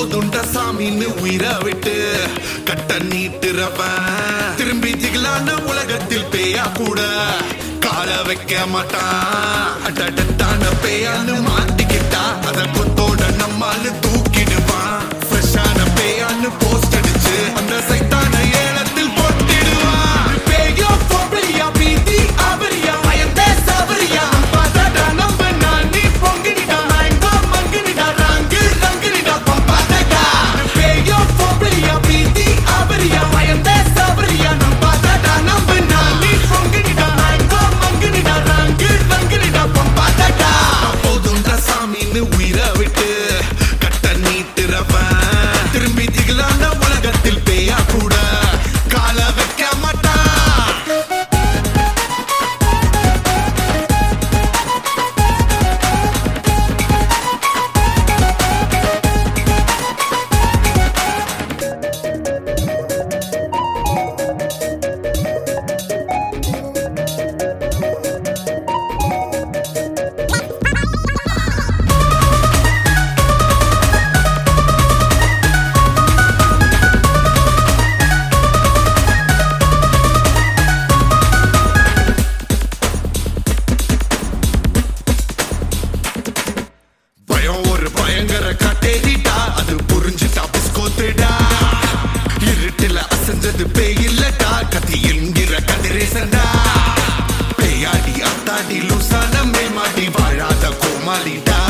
போதுண்ட சாமின்னு உயிரை விட்டு கட்ட நீட்டுறவன் திரும்பி திகழான உலகத்தில் பேயா கூட கால வைக்க மாட்டான் அடடத்தான பேயான்னு மாட்டிக்கிட்டா அத கொத்தோட நம்மால தூக்கிடுவான் ஃப்ரெஷ்ஷான பேயான்னு போஸ்ட் அடிச்சு அந்த சைத்தான ஏலத்தில் போட்டிடுவான் பேயோ பொம்பளையா பீதி அவரியா பயந்தே சவரியா பார்த்தா நம்ப நான் நீ பொங்கினிடா எங்கோ மங்கினிடா ரங்கு ரங்குனிடா பம்பாதடா பேயோ பொம்பளையா பீதி அவரியா பயந்தே சவரியா நான் பார்த்தா நம்ப நான் நீ பொங்கினிடா எங்கோ மங்கினிடா ரங்கு ரங்குனிடா பம்பாதடா போதுண்டா சாமின்னு உயிரை விட்டு கட்ட நீட்டுறவன் திரும்பி திகழான உலகத்தில் பேயா கூட கால வைக்க மாட்டான் பயம் ஒரு பயங்கர கட்டேரிட்டா அது புரிஞ்சுட்டா பிஸ்கோத்துடா இருட்டுல அசைஞ்சது பேய் இல்லடா கத்தி என்கிற கதிரேசன்டா பேயாடி அத்தாடி லூசான மேமாடி வாழாத கோமாளிடா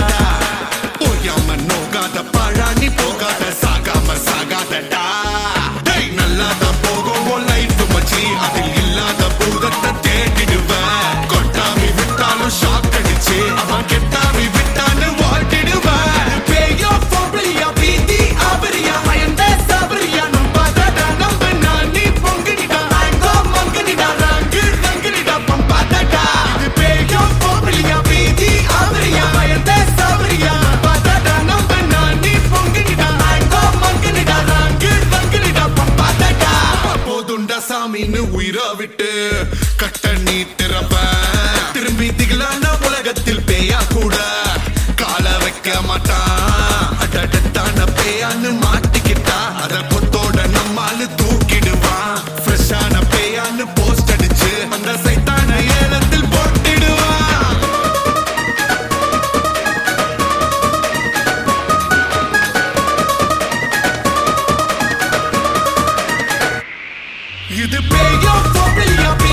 ஓயாம நோகாத பாழாணி போகாத சாகாம சாகாதடா டேய் நல்லாதான் போகும் உன் லைஃப் மச்சி அதில் இல்லாத பூதத்தை தேடிடுவேன் கொட்டாமி விட்டாலும் ஷாக் அடிச்சு அவன் கெட்டாமி விட்டான்னு வாட்டிடுவேன் பேயோ பொம்பளையா பீதி அவரியா பயந்த சபரியா நம்பாதடா நம்ப நான் நீ பொங்கினிடா எங்கோ மங்கனிடா ரங்கு ரங்குனிடா பம்பாதடா இது பேயோ பொம்பளையா பீதி அவரியா பயந்த சபரியா நம்பாதடா நம்ப நான் நீ பொங்கினிடா எங்கோ மங்கனிடா ரங்கு ரங்குனிடா பம்பாதடா போதுண்டா சாமின்னு உயிரை விட்டு கட்ட நீட்டுறப்ப திரும்பி திகழான உலகத்தில் பேயா கூட கால வைக்க மாட்டான் அடடத்தான பேயான்னு மாட்டிக்கிட்டா அத கொத்தோட நம்மால தூக்கிடுவான் ஃப்ரெஷ்ஷான பேயான்னு போஸ்ட் அடிச்சு அந்த சைத்தான ஏலத்தில் போட்டிடுவான் இது பேயோ பொம்பளையா